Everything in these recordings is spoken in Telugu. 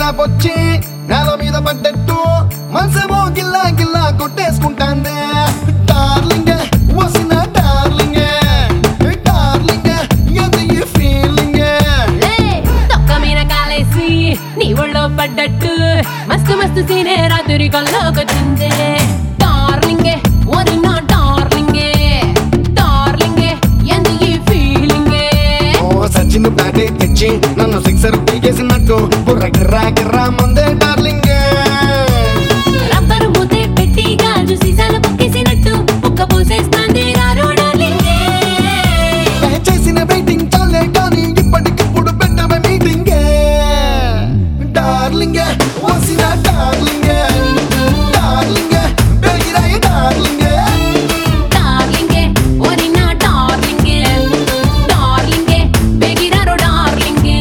గ్యాప్ వచ్చి నేల మీద పడ్డట్టు మనసేమో గిల్లా గిల్లా కొట్టేసుకుంటాందే డార్లింగ్ వసిన డార్లింగ్ డార్లింగ్ ఎంత ఈ ఫీలింగ్ లే, తొక్క మీద కాలేసి నీ ఒళ్ళో పడ్డట్టు మస్తు మస్తు సీనే రాత్రి కల్లోకొచ్చిందే డార్లింగే ఓరి నా డార్లింగే డార్లింగే ఎందు ఈ ఫీలింగే ఓ సచిన్ బ్యాటే తెచ్చి నన్ను సిక్సర్ పీకేసినట్టు బుర్ర గిర్రా గిర్రా మందే డార్లింగ్ రబ్బరు మూతే పెట్టి గాజు సీసాలు పొక్కేసినట్టు పుక్క పోసేస్తాంది రారో డార్లింగే చేసిన వెయిటింగ్ చాలే కానీ ఇప్పటికిప్పుడు పెట్టవ మీటింగ్ డార్లింగ్ వసిన డార్లింగ్ డార్లింగ్ పెరిగిరాయి డార్లింగ్ డార్లింగే ఓరి నా డార్లింగే డార్లింగే బెగిరారో డార్లింగే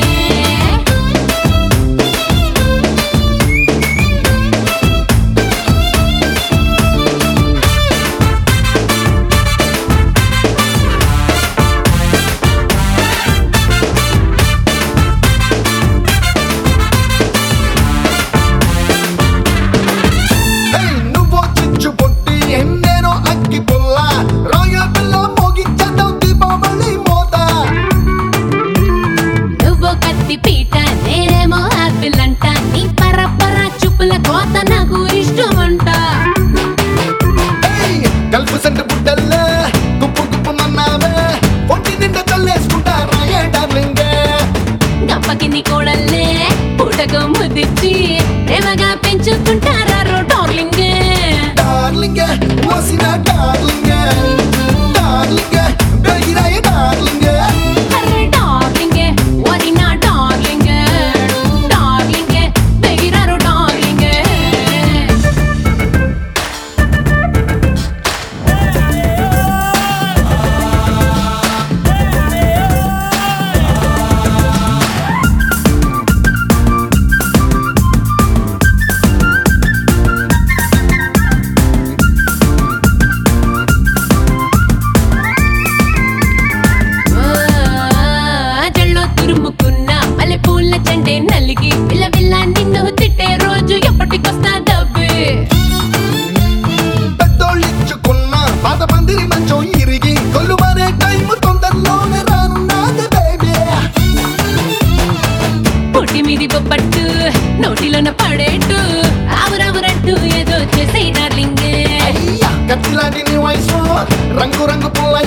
Hey, నువ్వో చిచ్చు పొట్టి ఎన్నేనో అక్కి పుల్ల రాయల్ పిల్ల మోగించేద్దాం దీపావళి మోత నువ్వు కత్తి పీట నేనేమో ఆపిల్ అంట నీ పరపర చూపుల కోత నాకు ఇష్టమంట Hey, గల్ఫ్ సెంట్ బుడ్డల్లే గుప్పు గుప్పు మన్నావే పొట్టి నిండా చల్లేసుకుంటా రాయే డార్లింగ్ గప్పకి కోడల్లే పూటకు ముద్దిచ్చి ప్రేమగా పెంచుకుంటారా రో డార్లింగ్ డార్లింగ్ వసిన డార్లింగ్ డార్లింగ్ పెరిగిరాయి డార్లింగ్ అరే డార్లింగ్ ఓరి నా డార్లింగ్ డార్లింగ్ బెగిరారు డార్లింగ్ జల్లో తురుముకున్న మల్లె పూల చంటే నలిగి పిల్ల పిల్ల నిన్ను తిట్టే రోజు ఎప్పటికొస్తా డబ్బే పెద్దోళ్ళిచ్చుకున్న పాత పందిరి మంచం ఇరిగి కొల్లు మారే టైం తొందరలోనే రానున్నది బేబీ పొట్టి మీది బొబ్బట్టు నోటిలోన పడేట్టు ఆవురావురంటూ ఏదో చేసే డార్లింగ్ అయ్యా కత్తిలాంటి నీ వయసు రంగు రంగు పుల్ల